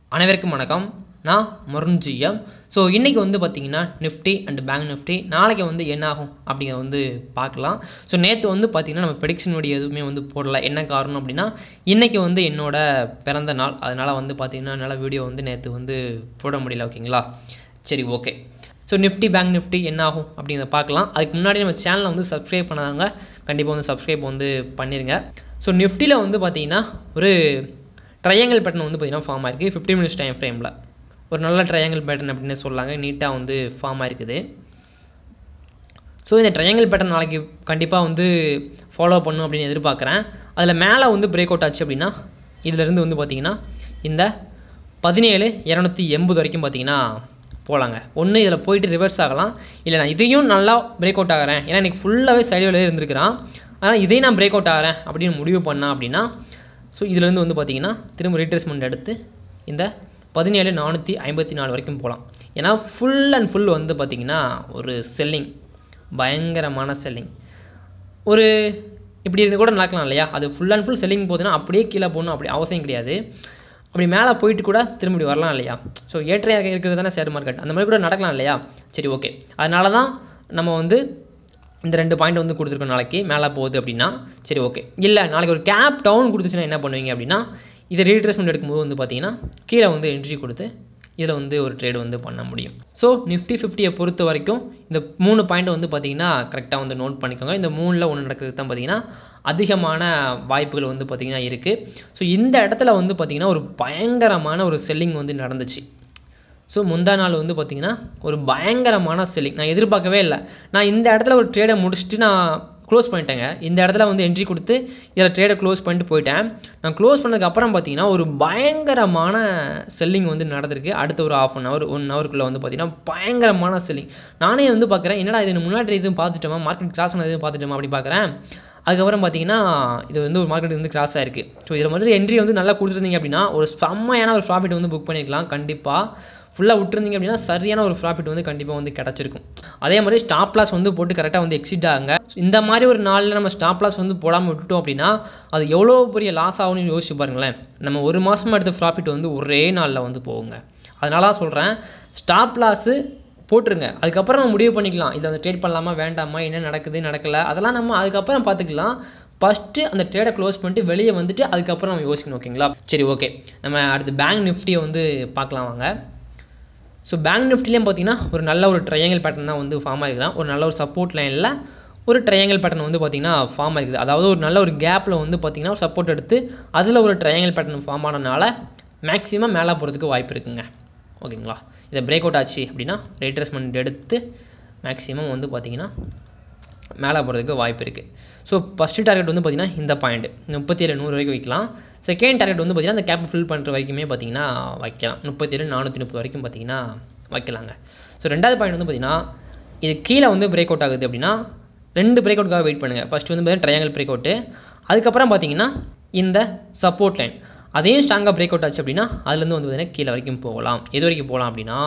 அனைவருக்கும் வணக்கம் நான் மருண்ஜியம் ஸோ இன்றைக்கி வந்து பார்த்திங்கன்னா நிஃப்டி அண்ட் பேங்க் நிஃப்டி நாளைக்கு வந்து என்ன ஆகும் அப்படிங்கிறத வந்து பார்க்கலாம் ஸோ நேற்று வந்து பார்த்திங்கன்னா நம்ம ப்ரெடிக்ஷன் வீடியோ எதுவுமே வந்து போடல என்ன காரணம் அப்படின்னா இன்றைக்கி வந்து என்னோட பிறந்த நாள் அதனால் வந்து பார்த்திங்கன்னா என்னால் வீடியோ வந்து நேற்று வந்து போட முடியல ஓகேங்களா சரி okay so nifty bank nifty என்ன ஆகும் அப்படிங்கிறத பார்க்கலாம் அதுக்கு முன்னாடி நம்ம சேனலை வந்து சப்ஸ்கிரைப் பண்ணாங்க கண்டிப்பாக வந்து சப்ஸ்கிரைப் வந்து பண்ணிடுங்க ஸோ நிஃப்டியில் வந்து பார்த்திங்கன்னா ஒரு ட்ரையாங்கிள் பேட்டர்ன் வந்து பார்த்திங்கன்னா ஃபார்ம் ஆயிருக்கு ஃபிஃப்டி மினிட்ஸ் டைம் ஃப்ரேமில் ஒரு நல்ல ட்ரையாங்கிள் பேட்டர்ன் அப்படின்னு சொல்லாங்க நீட்டாக வந்து ஃபார்ம் ஆயிருக்குது ஸோ இந்த ட்ரையாங்கிள் பேட்டர்ன் நாளைக்கு கண்டிப்பாக வந்து ஃபாலோ பண்ணும் அப்படின்னு எதிர்பார்க்குறேன் அதில் மேலே வந்து பிரேக் அவுட் ஆச்சு அப்படின்னா இதிலேருந்து வந்து பார்த்திங்கன்னா இந்த பதினேழு இரநூத்தி எண்பது வரைக்கும் பார்த்திங்கன்னா போகலாங்க ஒன்று இதில் போயிட்டு ரிவர்ஸ் ஆகலாம் இல்லை நான் இதையும் நல்லா பிரேக் அவுட் ஆகிறேன் ஏன்னா எனக்கு ஃபுல்லாகவே சைடில் இருந்திருக்கிறான் ஆனால் இதையும் நான் பிரேக் அவுட் ஆகிறேன் அப்படின்னு முடிவு பண்ணேன் அப்படின்னா ஸோ இதுலேருந்து வந்து பார்த்திங்கன்னா திரும்ப ரீட்ரேஸ்மெண்ட் எடுத்து இந்த பதினேழு நானூற்றி ஐம்பத்தி நாலு வரைக்கும் போகலாம் ஏன்னா ஃபுல் அண்ட் ஃபுல் வந்து பார்த்திங்கன்னா ஒரு செல்லிங் பயங்கரமான செல்லிங் ஒரு இப்படி இருந்து கூட நடக்கலாம் இல்லையா அது ஃபுல் அண்ட் ஃபுல் செல்லிங் போகுதுன்னா அப்படியே கீழே போகணும் அப்படி அவசியம் கிடையாது அப்படி மேலே போயிட்டு கூட திரும்பி வரலாம் இல்லையா ஸோ ஏற்ற இருக்கிறது தானே ஷேர் மார்க்கெட் அந்த மாதிரி கூட நடக்கலாம் இல்லையா சரி ஓகே அதனால தான் நம்ம வந்து இந்த ரெண்டு பாயிண்ட் வந்து கொடுத்துருக்கோம் நாளைக்கு மேலே போகுது அப்படின்னா சரி ஓகே இல்லை நாளைக்கு ஒரு கேப் டவுன் கொடுத்துச்சுன்னா என்ன பண்ணுவீங்க அப்படின்னா இதை ரீட்ரேஸ்மெண்ட் எடுக்கும்போது வந்து பார்த்தீங்கன்னா கீழே வந்து என்ட்ரி கொடுத்து இதில் வந்து ஒரு ட்ரேடு வந்து பண்ண முடியும் ஸோ நிஃப்டி ஃபிஃப்டியை பொறுத்த வரைக்கும் இந்த மூணு பாயிண்ட் வந்து பார்த்திங்கன்னா கரெக்டாக வந்து நோட் பண்ணிக்கோங்க இந்த மூணில் ஒன்று நடக்கிறது தான் பார்த்திங்கன்னா அதிகமான வாய்ப்புகள் வந்து பார்த்திங்கன்னா இருக்குது ஸோ இந்த இடத்துல வந்து பார்த்திங்கன்னா ஒரு பயங்கரமான ஒரு செல்லிங் வந்து நடந்துச்சு ஸோ முந்தா நாள் வந்து பார்த்திங்கன்னா ஒரு பயங்கரமான செல்லிங் நான் எதிர்பார்க்கவே இல்லை நான் இந்த இடத்துல ஒரு ட்ரேடை முடிச்சுட்டு நான் க்ளோஸ் பண்ணிட்டேங்க இந்த இடத்துல வந்து என்ட்ரி கொடுத்து இதில் ட்ரேடை க்ளோஸ் பண்ணிட்டு போயிட்டேன் நான் க்ளோஸ் பண்ணதுக்கு அப்புறம் பார்த்தீங்கன்னா ஒரு பயங்கரமான செல்லிங் வந்து நடந்திருக்கு அடுத்த ஒரு ஆஃப் அன் ஹவர் ஒன் ஹவருக்குள்ளே வந்து பார்த்தீங்கன்னா பயங்கரமான செல்லிங் நானே வந்து பார்க்குறேன் என்னடா இது முன்னாடி எதுவும் பார்த்துட்டோமா மார்க்கெட் கிராஸ் ஆனது எதுவும் பார்த்துட்டோமா அப்படி பார்க்குறேன் அதுக்கப்புறம் பார்த்தீங்கன்னா இது வந்து ஒரு மார்க்கெட் வந்து கிராஸ் ஆயிருக்கு ஸோ இதில் வந்து என்ட்ரி வந்து நல்லா கொடுத்துருந்தீங்க அப்படின்னா ஒரு செம்மையான ஒரு ப்ராஃபிட் வந்து புக் பண்ணிக்கலாம் கண்டிப்பாக ஃபுல்லாக விட்டுருந்தீங்க அப்படின்னா சரியான ஒரு ப்ராஃபிட் வந்து கண்டிப்பாக வந்து கிடச்சிருக்கும் அதே மாதிரி ஸ்டாப் லாஸ் வந்து போட்டு கரெக்டாக வந்து எக்ஸிட் ஆகுங்க இந்த மாதிரி ஒரு நாளில் நம்ம ஸ்டாப் லாஸ் வந்து போடாமல் விட்டுட்டோம் அப்படின்னா அது எவ்வளோ பெரிய லாஸ் ஆகும்னு யோசிச்சு பாருங்களேன் நம்ம ஒரு மாதமாக எடுத்த ப்ராஃபிட் வந்து ஒரே நாளில் வந்து போகுங்க அதனால தான் சொல்கிறேன் ஸ்டாப் லாஸு போட்டுருங்க அதுக்கப்புறம் நம்ம முடிவு பண்ணிக்கலாம் இதை வந்து ட்ரேட் பண்ணலாமா வேண்டாமா என்ன நடக்குது நடக்கலை அதெல்லாம் நம்ம அதுக்கப்புறம் பார்த்துக்கலாம் ஃபஸ்ட்டு அந்த ட்ரேடை க்ளோஸ் பண்ணிட்டு வெளியே வந்துட்டு அதுக்கப்புறம் நம்ம யோசிக்கணும் ஓகேங்களா சரி ஓகே நம்ம அடுத்து பேங்க் நிஃப்டியை வந்து பார்க்கலாம் வாங்க ஸோ பேங்க் நிஃப்டிலையும் பார்த்தீங்கன்னா ஒரு நல்ல ஒரு ட்ரையாங்கிள் பேட்டர்ன் தான் வந்து ஃபார்ம் ஆகிருக்கலாம் ஒரு நல்ல ஒரு சப்போர்ட் லைனில் ஒரு ட்ரையாங்கிள் பேட்டர்ன் வந்து பார்த்திங்கன்னா ஃபார்ம் ஆகிருக்குது அதாவது ஒரு நல்ல ஒரு கேப்பில் வந்து பார்த்திங்கன்னா ஒரு சப்போர்ட் எடுத்து அதில் ஒரு ட்ரையாங்கிள் பேட்டர்ன் ஃபார்ம் ஆனதுனால மேக்ஸிமம் மேலே போகிறதுக்கு வாய்ப்பு இருக்குங்க ஓகேங்களா இதை பிரேக் அவுட் ஆச்சு அப்படின்னா ரேட்ரஸ்மெண்ட் எடுத்து மேக்ஸிமம் வந்து பார்த்திங்கன்னா மேலே போகிறதுக்கு வாய்ப்பு இருக்குது ஸோ ஃபஸ்ட்டு டார்கெட் வந்து பார்த்திங்கன்னா இந்த பாயிண்ட் முப்பத்தி ஏழு நூறு வரைக்கும் வைக்கலாம் செகண்ட் டார்கெட் வந்து பார்த்திங்கன்னா அந்த கேப் ஃபில் பண்ணுற வரைக்குமே பார்த்திங்கன்னா வைக்கலாம் முப்பத்தி ஏழு நானூற்றி முப்பது வரைக்கும் பார்த்திங்கன்னா வைக்கலாங்க ஸோ ரெண்டாவது பாயிண்ட் வந்து பார்த்திங்கன்னா இது கீழே வந்து பிரேக் அவுட் ஆகுது அப்படின்னா ரெண்டு பிரேக் அவுட்காக வெயிட் பண்ணுங்கள் ஃபஸ்ட்டு வந்து பார்த்தீங்கன்னா ட்ரையாங்கிள் பிரேக் அவுட்டு அதுக்கப்புறம் பார்த்திங்கன்னா இந்த சப்போர்ட் லைன் அதையும் ஸ்ட்ராங்காக பிரேக் அவுட் ஆச்சு அப்படின்னா அதுலேருந்து வந்து பார்த்திங்கன்னா கீழே வரைக்கும் போகலாம் எது வரைக்கும் போகலாம் அப்படின்னா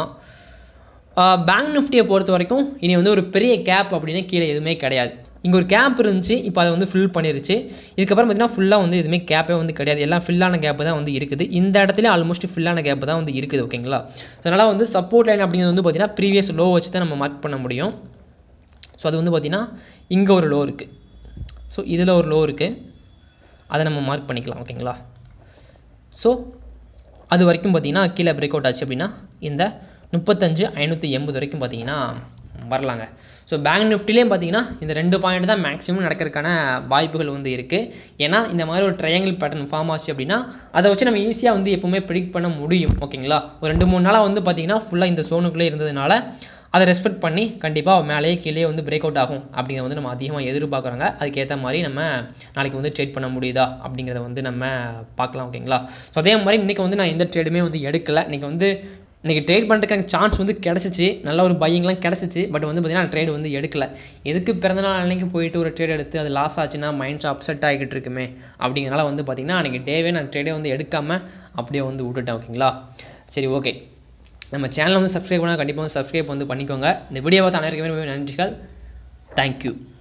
பேங்க் நிஃப்டியை பொறுத்த வரைக்கும் இனி வந்து ஒரு பெரிய கேப் அப்படின்னு கீழே எதுவுமே கிடையாது இங்கே ஒரு கேப் இருந்துச்சு இப்போ அதை வந்து ஃபில் பண்ணிருச்சு இதுக்கப்புறம் பார்த்திங்கன்னா ஃபுல்லாக வந்து எதுவுமே கேப்பே வந்து கிடையாது எல்லாம் ஃபில்லான கேப்பு தான் வந்து இருக்குது இந்த இடத்துல ஆல்மோஸ்ட் ஃபில்லான கேப்பு தான் வந்து இருக்குது ஓகேங்களா அதனால் வந்து சப்போர்ட் லைன் அப்படிங்கிறது வந்து பார்த்திங்கன்னா ப்ரீவியஸ் லோ வச்சு தான் நம்ம மார்க் பண்ண முடியும் ஸோ அது வந்து பார்த்திங்கன்னா இங்கே ஒரு லோ இருக்குது ஸோ இதில் ஒரு லோ இருக்குது அதை நம்ம மார்க் பண்ணிக்கலாம் ஓகேங்களா ஸோ அது வரைக்கும் பார்த்திங்கன்னா கீழே பிரேக் அவுட் ஆச்சு அப்படின்னா இந்த முப்பத்தஞ்சு ஐநூற்றி எண்பது வரைக்கும் பார்த்தீங்கன்னா வரலாங்க ஸோ பேங்க் நிஃப்டிலேயும் பார்த்தீங்கன்னா இந்த ரெண்டு பாயிண்ட் தான் மேக்ஸிமம் நடக்கிறதுக்கான வாய்ப்புகள் வந்து இருக்குது ஏன்னா இந்த மாதிரி ஒரு ட்ரையாங்கிள் பேட்டர்ன் ஃபார்ம் ஆச்சு அப்படின்னா அதை வச்சு நம்ம ஈஸியாக வந்து எப்போவுமே ப்ரிடிக் பண்ண முடியும் ஓகேங்களா ஒரு ரெண்டு மூணு நாளாக வந்து பார்த்திங்கன்னா ஃபுல்லாக இந்த சோனுக்குள்ளே இருந்ததுனால அதை ரெஸ்பெக்ட் பண்ணி கண்டிப்பாக மேலேயே கீழே வந்து பிரேக் அவுட் ஆகும் அப்படிங்கிறத வந்து நம்ம அதிகமாக எதிர்பார்க்குறாங்க அதுக்கேற்ற மாதிரி நம்ம நாளைக்கு வந்து ட்ரேட் பண்ண முடியுதா அப்படிங்கிறத வந்து நம்ம பார்க்கலாம் ஓகேங்களா ஸோ அதே மாதிரி இன்றைக்கி வந்து நான் எந்த ட்ரேடுமே வந்து எடுக்கலை இன்றைக்கி வந்து இன்றைக்கி ட்ரேட் பண்ணுறதுக்கு எனக்கு சான்ஸ் வந்து கிடச்சிச்சு நல்ல ஒரு பையிங்லாம் கிடச்சிச்சு பட் வந்து பார்த்திங்கன்னா ட்ரேட் வந்து எடுக்கல எதுக்கு பிறந்தநாள் அன்றைக்கி போயிட்டு ஒரு ட்ரேட் எடுத்து அது லாஸ் ஆச்சுன்னா மைண்ட்ஸ் அப்செட் ஆகிக்கிட்டு இருக்குமே அப்படிங்கிறனால வந்து பார்த்திங்கன்னா அன்றைக்கி டேவே நான் ட்ரேடே வந்து எடுக்காமல் அப்படியே வந்து விட்டுட்டேன் ஓகேங்களா சரி ஓகே நம்ம சேனலை வந்து சப்ஸ்கிரைப் பண்ணால் கண்டிப்பாக வந்து சப்ஸ்கிரைப் வந்து பண்ணிக்கோங்க இந்த வீடியோ பார்த்து அனைவருக்குமே நன்றிகள் தேங்க்யூ